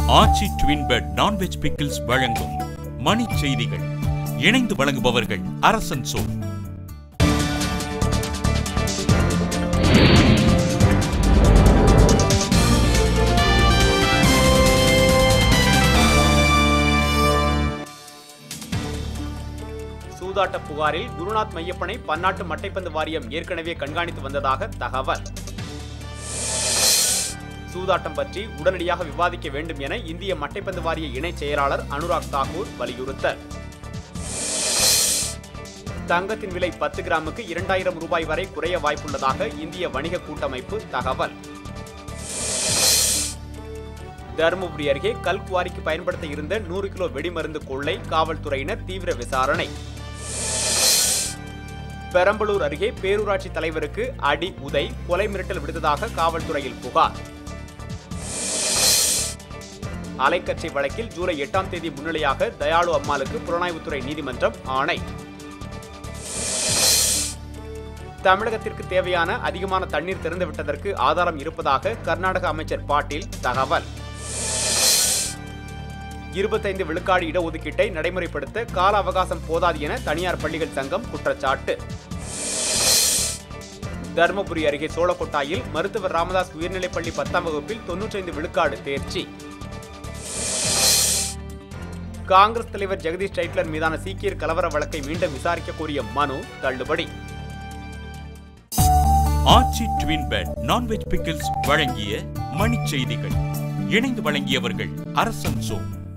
ஆச்சி twin pet non veg pickles வழங்கும் மணி செய்திகள் இணைந்து வழங்குபவர்கள் அரசன் சோ சூதாட்ட புகாரில் குருநாத் மையப்பனை பன்னாட்டு மட்டைப்பந்து வாரியம் ஏற்கனவே கண்காணித்து வந்ததாக தகவல் சூதாட்டம் பற்றி உடனடியாக விவாதிக்க வேண்டும் என இந்திய மட்டைப்பந்து வாரிய இணைச் செயலாளர் அனுராக் தாக்கூர் வலியுறுத்தல் தங்கத்தின் விலை பத்து கிராமுக்கு இரண்டாயிரம் ரூபாய் வரை குறைய வாய்ப்புள்ளதாக இந்திய வணிக கூட்டமைப்பு தகவல் தருமபுரி அருகே கல்குவாரிக்கு பயன்படுத்த இருந்த நூறு கிலோ வெடிமருந்து கொள்ளை காவல்துறையினர் தீவிர விசாரணை பெரம்பலூர் அருகே பேரூராட்சி தலைவருக்கு அடி உதை கொலை மிரட்டல் விடுத்ததாக காவல்துறையில் புகார் அலைக்கற்றை வழக்கில் ஜூலை எட்டாம் தேதி முன்னிலையாக தயாளு அம்மாளுக்கு புலனாய்வுத்துறை நீதிமன்றம் ஆணை தமிழகத்திற்கு தேவையான அதிகமான தண்ணீர் திறந்துவிட்டதற்கு ஆதாரம் இருப்பதாக கர்நாடக அமைச்சர் பாட்டீல் தகவல் இருபத்தைந்து விழுக்காடு இடஒதுக்கீட்டை நடைமுறைப்படுத்த கால அவகாசம் போதாது என தனியார் பள்ளிகள் சங்கம் குற்றச்சாட்டு தருமபுரி அருகே சோழக்கொட்டாயில் மருத்துவர் ராமதாஸ் உயர்நிலைப்பள்ளி பத்தாம் வகுப்பில் தொன்னூற்றைந்து விழுக்காடு தேர்ச்சி காங்கிரஸ் தலைவர் ஜெகதீஷ் டைட்லர் மீதான சீக்கியர் கலவர வழக்கை மீண்டும் விசாரிக்க கோரிய மனு தள்ளுபடி Aachi twin pet non veg pickles வழங்கிய மணி செய்திகள் இணைந்து வழங்கியவர்கள் அரசன் சோ